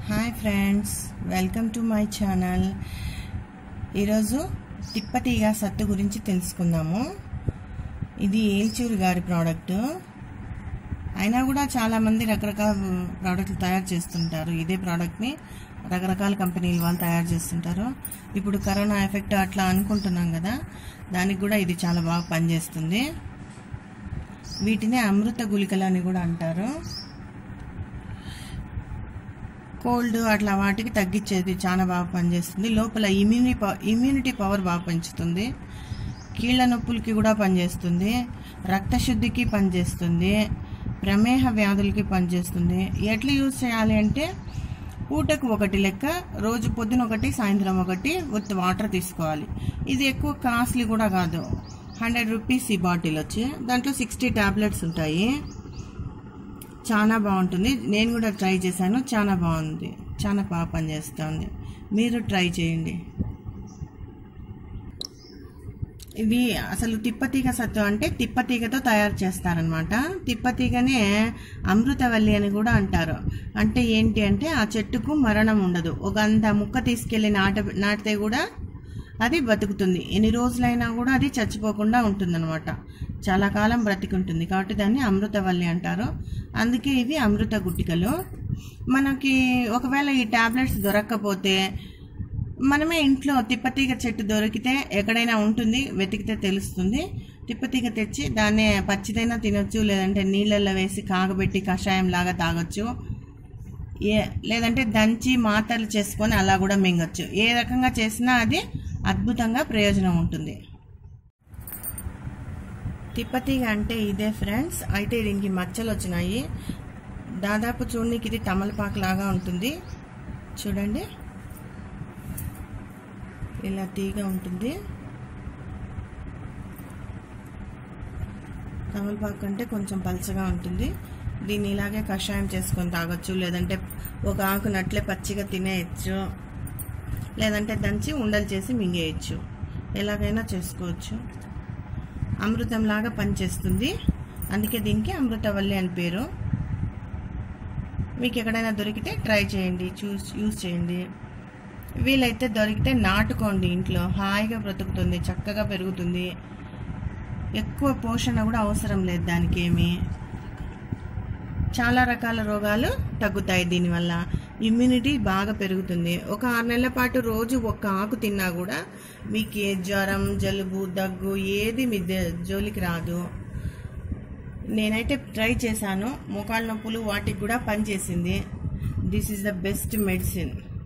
hi friends welcome to my channel ఈరోజు తిప్పతీగ సత్తు గురించి తెలుసుకుందాము ఇది ఏల్చూరు గారి ప్రోడక్ట్ అయినా కూడా చాలామంది రకరకాల ప్రోడక్ట్లు తయారు చేస్తుంటారు ఇదే ప్రోడక్ట్ని రకరకాల కంపెనీల వాళ్ళు తయారు చేస్తుంటారు ఇప్పుడు కరోనా ఎఫెక్ట్ అట్లా అనుకుంటున్నాం కదా దానికి కూడా ఇది చాలా బాగా పనిచేస్తుంది వీటిని అమృత గుళికలు అని కూడా అంటారు కోల్డ్ అట్లా వాటికి తగ్గించేది చాలా బాగా పనిచేస్తుంది లోపల ఇమ్యూని ఇమ్యూనిటీ పవర్ బాగా పెంచుతుంది కీళ్ళ నొప్పులకి కూడా పనిచేస్తుంది రక్తశుద్ధికి పనిచేస్తుంది ప్రమేహ వ్యాధులకి పనిచేస్తుంది ఎట్లా యూజ్ చేయాలి అంటే పూటకు ఒకటి లెక్క రోజు పొద్దున ఒకటి సాయంత్రం ఒకటి విత్ వాటర్ తీసుకోవాలి ఇది ఎక్కువ కాస్ట్లీ కూడా కాదు హండ్రెడ్ రూపీస్ ఈ బాటిల్ వచ్చి దాంట్లో సిక్స్టీ టాబ్లెట్స్ ఉంటాయి చాలా బాగుంటుంది నేను కూడా ట్రై చేశాను చాలా బాగుంది చాలా బాగా పనిచేస్తుంది మీరు ట్రై చేయండి ఇది అసలు తిప్పతీగ సత్తు అంటే తిప్పతీగతో తయారు చేస్తారనమాట తిప్పతీగనే అమృతవల్లి అని కూడా అంటారు అంటే ఏంటి అంటే ఆ చెట్టుకు మరణం ఉండదు ఒక అంత ముక్క తీసుకెళ్ళి నాట నాటితే కూడా అది బతుకుతుంది ఎన్ని రోజులైనా కూడా అది చచ్చిపోకుండా ఉంటుందన్నమాట చాలా కాలం బ్రతికుంటుంది కాబట్టి దాన్ని అమృతవల్లి అంటారు అందుకే ఇవి అమృత గుట్టికలు మనకి ఒకవేళ ఈ టాబ్లెట్స్ దొరక్కపోతే మనమే ఇంట్లో తిప్పతీగ చెట్టు దొరికితే ఎక్కడైనా ఉంటుంది వెతికితే తెలుస్తుంది తిప్పతీగ తెచ్చి దాన్ని పచ్చిదైనా తినొచ్చు లేదంటే నీళ్ళల్లో వేసి కాగబెట్టి కషాయం లాగా తాగొచ్చు ఏ లేదంటే దంచి మాతలు చేసుకొని అలా కూడా మింగొచ్చు ఏ రకంగా చేసినా అది అద్భుతంగా ప్రయోజనం ఉంటుంది తిప్పతీగ అంటే ఇదే ఫ్రెండ్స్ అయితే దీనికి మచ్చలు వచ్చినాయి దాదాపు చూడనికి ఇది తమలపాకు లాగా ఉంటుంది చూడండి ఇలా తీగ ఉంటుంది తమలపాకు అంటే కొంచెం పలచగా ఉంటుంది దీన్ని ఇలాగే కషాయం చేసుకొని తాగొచ్చు లేదంటే ఒక ఆకు నట్లే పచ్చిగా తినేయచ్చు లేదంటే దంచి ఉండలు చేసి మింగేయచ్చు ఎలాగైనా చేసుకోవచ్చు అమృతంలాగా పనిచేస్తుంది అందుకే దీనికి అమృతవల్లి అని పేరు మీకు ఎక్కడైనా దొరికితే ట్రై చేయండి చూస్ యూస్ చేయండి వీలైతే దొరికితే నాటుకోండి ఇంట్లో హాయిగా బ్రతుకుతుంది చక్కగా పెరుగుతుంది ఎక్కువ పోషణ కూడా అవసరం లేదు దానికి ఏమి చాలా రకాల రోగాలు తగ్గుతాయి దీనివల్ల ఇమ్యూనిటీ బాగా పెరుగుతుంది ఒక ఆరు నెలల పాటు రోజు ఒక్క ఆకు తిన్నా కూడా మీకు ఏ జ్వరం జలుబు దగ్గు ఏది మీ జోలికి రాదు నేనైతే ట్రై చేశాను మోకాళ్ళ నొప్పులు వాటికి కూడా పనిచేసింది this is the best medicine